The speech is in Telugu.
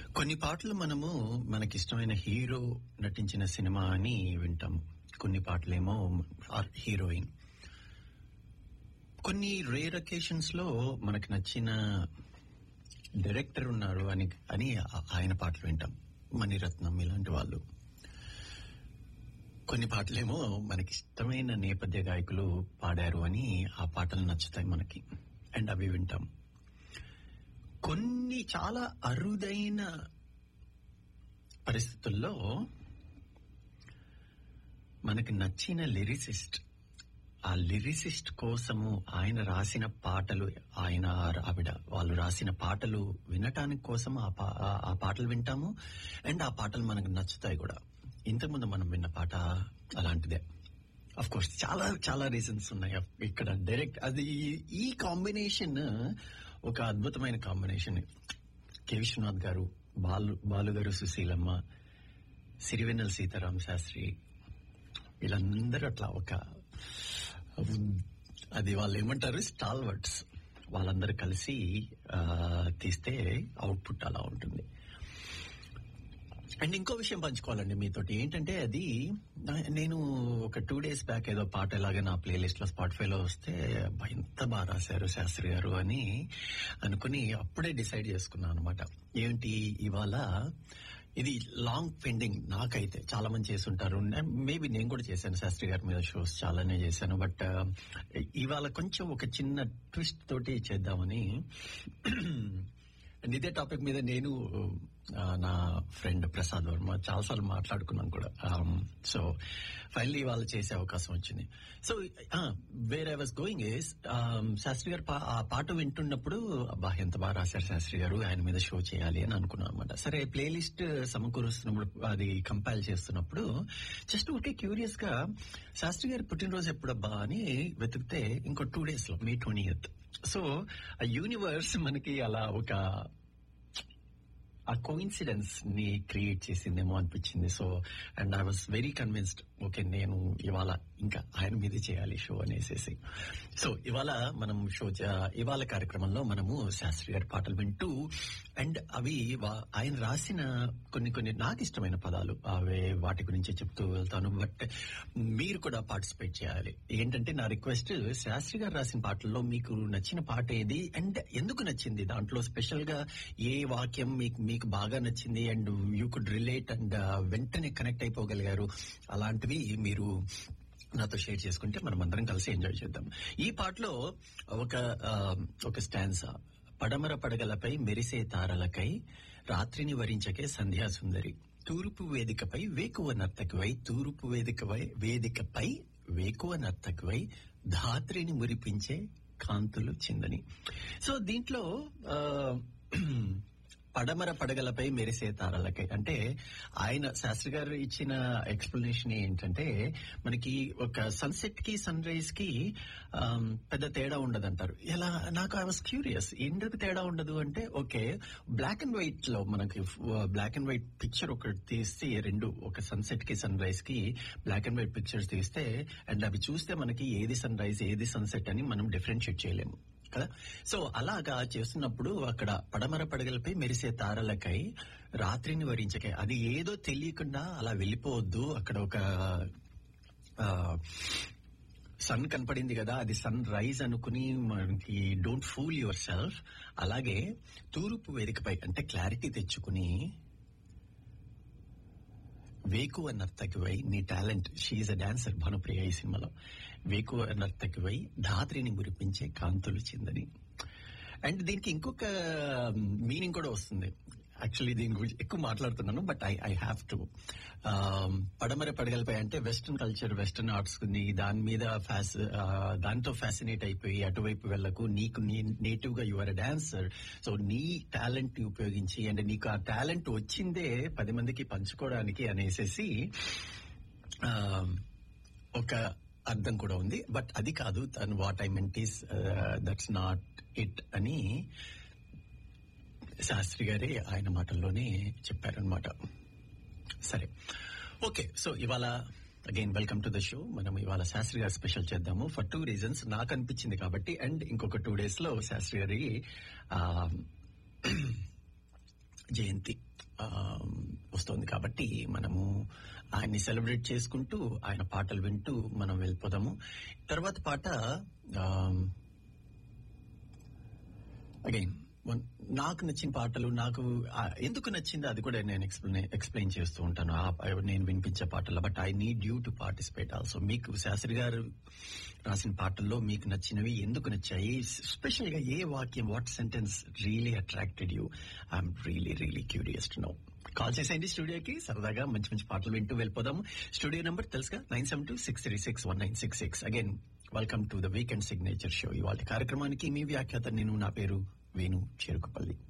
కొన్ని పాటలు మనము మనకిష్టమైన హీరో నటించిన సినిమా అని వింటాము కొన్ని పాటలేమో హీరోయిన్ కొన్ని రేర్ అకేషన్స్ లో మనకి నచ్చిన డైరెక్టర్ ఉన్నారు అని అని ఆ- ఆయన పాటలు వింటాం మణిరత్నం ఇలాంటి వాళ్ళు కొన్ని పాటలేమో మనకి ఇష్టమైన నేపథ్య గాయకులు పాడారు అని ఆ పాటలు నచ్చుతాయి మనకి అండ్ అవి వింటాం కొన్ని చాలా అరుదైన పరిస్థితుల్లో మనకి నచ్చిన లిరిసిస్ట్ ఆ లిరిసిస్ట్ కోసము ఆయన రాసిన పాటలు ఆయన ఆవిడ వాళ్ళు రాసిన పాటలు వినటానికి కోసం ఆ పా- ఆ- ఆ పాటలు వింటాము అండ్ ఆ పాటలు మనకు నచ్చుతాయి కూడా ఇంతకుముందు మనం విన్న పాట అలాంటిదే అఫ్ కోర్స్ చాలా చాలా రీజన్స్ ఉన్నాయి ఇక్కడ డైరెక్ట్ అది ఈ- ఈ కాంబినేషన్ ఒక అద్భుతమైన కాంబినేషన్ కె విశ్వనాథ్ గారు బాలు బాలు గారు సుశీలమ్మ సిరివెన్నెల సీతారాం శాస్త్రి వీళ్ళందరూ అట్లా ఒక అది వాళ్ళు ఏమంటారు స్టాల్ వర్డ్స్ వాళ్ళందరూ కలిసి ఆ, తీస్తే అవుట్పుట్ అలా ఉంటుంది అండ్ ఇంకో విషయం పంచుకోవాలండి మీతోటి ఏంటంటే అది నా- నేను ఒక టూ డేస్ బ్యాక్ ఏదో పాట ఇలాగే నా ప్లేలిస్ట్ లో స్పాటిఫై లో వస్తే అబ్బా, ఎంత బాగా రాశారు శాస్త్రి గారు అని అనుకుని అప్పుడే డిసైడ్ చేసుకున్నాను అనమాట ఏంటి ఇవాళ ఇది లాంగ్ పెండింగ్ నాకైతే చాలా మంది చేస్తుంటారు మేబీ నేను కూడా చేశాను శాస్త్రి గారి మీద షోస్ చాలానే చేశాను బట్ ఇవాళ కొంచెం ఒక చిన్న ట్విస్ట్ తోటి చేద్దామని అండ్ ఇదే టాపిక్ మీద నేను ఆ, నా ఫ్రెండ్ ప్రసాద్ వర్మ చాలాసార్లు మాట్లాడుకున్నాం కూడా సో ఫైనలీ వాళ్ళు చేసే అవకాశం వచ్చింది so where I was going is Shastri garu పా- ఆ పాట వింటున్నప్పుడు అబ్బా ఎంత బాగా రాశారు శాస్త్రి గారు ఆయన మీద షో చేయాలి అని అనుకున్నాను అనమాట సరే ప్లేలిస్ట్ సమకూరుస్తున్నప్పుడు అది కంపైల్ చేస్తున్నప్పుడు జస్ట్ ఊరికే క్యూరియస్ గా శాస్త్రి గారి పుట్టినరోజు ఎప్పుడబ్బా అని వెతికితే ఇంకో టూ డేస్ లో మే ట్వంటీ సో ఆ యూనివర్స్ మనకి అలా ఒక ఆ కోయిన్సిడెన్స్ ని క్రియేట్ చేసిందేమో అనిపించింది so and I was very convinced okay నేను ఇవాళ ఇంకా ఆయన మీద చేయాలి షో అనేసేసి సో ఇవాళ మనం షో చే- ఇవాళ కార్యక్రమంలో మనము శాస్త్రి గారి పాటలు వింటూ అండ్ అవి వా- ఆయన రాసిన కొన్ని కొన్ని నాకు ఇష్టమైన పదాలు అవే వాటి గురించి చెప్తూ వెళ్తాను బట్ మీరు కూడా పార్టిసిపేట్ చేయాలి ఏంటంటే నా రిక్వెస్ట్ శాస్త్రి గారు రాసిన పాటల్లో మీకు నచ్చిన పాట ఏది అండ్ ఎందుకు నచ్చింది దాంట్లో స్పెషల్ గా ఏ వాక్యం మీకు మీకు బాగా నచ్చింది and you could relate and వెంటనే కనెక్ట్ అయిపోగలిగారు అలాంటివి మీరు నాతో షేర్ చేసుకుంటే మనం అందరం కలిసి ఎంజాయ్ చేద్దాం ఈ పాటలో ఒక ఆ, ఒక స్టాన్స్ పడమర పడగలపై మెరిసే తారలకై రాత్రిని వరించకే సంధ్యా సుందరి తూర్పు వేదికపై వేకువ నర్తకివై తూర్పు వేదికపై వేదికపై వేకువ నర్తకివై ధాత్రిని మురిపించే కాంతులు చిందని సో దీంట్లో ఆ, పడమర పడగలపై మెరిసే తారలకై అంటే ఆయన శాస్త్రి గారు ఇచ్చిన ఎక్స్ప్లెనేషన్ ఏంటంటే మనకి ఒక సన్సెట్ కి సన్ రైజ్ కి ఆమ్, పెద్ద తేడా ఉండదంటారు ఎలా నాకు ఐ వాస్ క్యూరియస్ ఎందుకు తేడా ఉండదు అంటే ఓకే బ్లాక్ అండ్ వైట్ లో మనకి బ్లాక్ అండ్ వైట్ పిక్చర్ ఒకటి తీస్తే రెండు ఒక సన్సెట్ కి సన్ రైజ్ కి బ్లాక్ అండ్ వైట్ పిక్చర్స్ తీస్తే అండ్ అవి చూస్తే మనకి ఏది సన్ రైజ్ ఏది సన్సెట్ అని మనం డిఫరెన్షియేట్ చేయలేము కదా సో అలాగా చేస్తున్నప్పుడు అక్కడ పడమర పడగలపై మెరిసే తారలకై రాత్రిని వరించకై అది ఏదో తెలియకుండా అలా వెళ్ళిపోవద్దు అక్కడ ఒక సన్ కనపడింది కదా అది సన్ రైజ్ అనుకుని మనకి డోంట్ ఫూల్ యువర్ సెల్ఫ్ అలాగే తూర్పు వేదికపై అంటే క్లారిటీ తెచ్చుకుని వేకువ నర్తకివై నీ టాలెంట్ షీఈ్ అ డాన్సర్ భానుప్రియ ఈ సినిమాలో వేకువ నర్తకివై ధాత్రిని మురిపించే కాంతులు చిందని అండ్ దీనికి ఇంకొక మీనింగ్ కూడా వస్తుంది యాక్చువల్లీ దీని గురించి ఎక్కువ మాట్లాడుతున్నాను but I I have to పడమర పడగలపై అంటే వెస్టర్న్ కల్చర్ వెస్టర్న్ ఆర్ట్స్ ని దాని మీద ఫ్యాస్ ఆ, దాంతో ఫ్యాసినేట్ అయిపోయి అటువైపు వెళ్ళకు నీకు నీ నేటివ్ గా యువర్ డాన్సర్ సో నీ టాలెంట్ ని ఉపయోగించి అండ్ నీకు ఆ టాలెంట్ వచ్చిందే పది మందికి పంచుకోవడానికి అనేసేసి ఆ, ఒక అర్థం కూడా ఉంది బట్ అది కాదు తను what I meant is that's not it అని శాస్త్రి గారే ఆయన మాటల్లోనే చెప్పారనమాట సరే ఓకే సో ఇవాళ again welcome to the show మనం ఇవాళ శాస్త్రి గారు స్పెషల్ చేద్దాము ఫర్ టూ రీజన్స్ నాకు అనిపించింది కాబట్టి అండ్ ఇంకొక టూ డేస్ లో శాస్త్రి గారి ఆ, జయంతి వస్తుంది కాబట్టి మనము ఆయన్ని సెలబ్రేట్ చేసుకుంటూ ఆయన పాటలు వింటూ మనం వెళ్ళిపోదాము తర్వాత పాట అగైన్ నాకు నచ్చిన పాటలు నాకు ఆ, ఎందుకు నచ్చింది అది కూడా నేను ఎక్స్ప్లెయిన్ ఎక్స్ప్లెయిన్ చేస్తూ ఉంటాను ఆ- ఆ నేను వినిపించే పాటలు but I need you to participate also మీకు శాస్త్రి గారు రాసిన పాటల్లో మీకు నచ్చినవి ఎందుకు నచ్చాయి స్పెషల్ గా ఏ వాక్యం what sentence really attracted you I'm really really curious to know call చేసేయండి స్టూడియోకి సరదాగా మంచి మంచి పాటలు వింటూ వెళ్ళిపోదాము స్టూడియో నంబర్ తెలుసుగా nine seven two six three six one nine six six again welcome to the weekend signature show ఇవాళ కార్యక్రమానికి మీ వ్యాఖ్యాత నేను నా పేరు వేణు చేరుకుపల్లి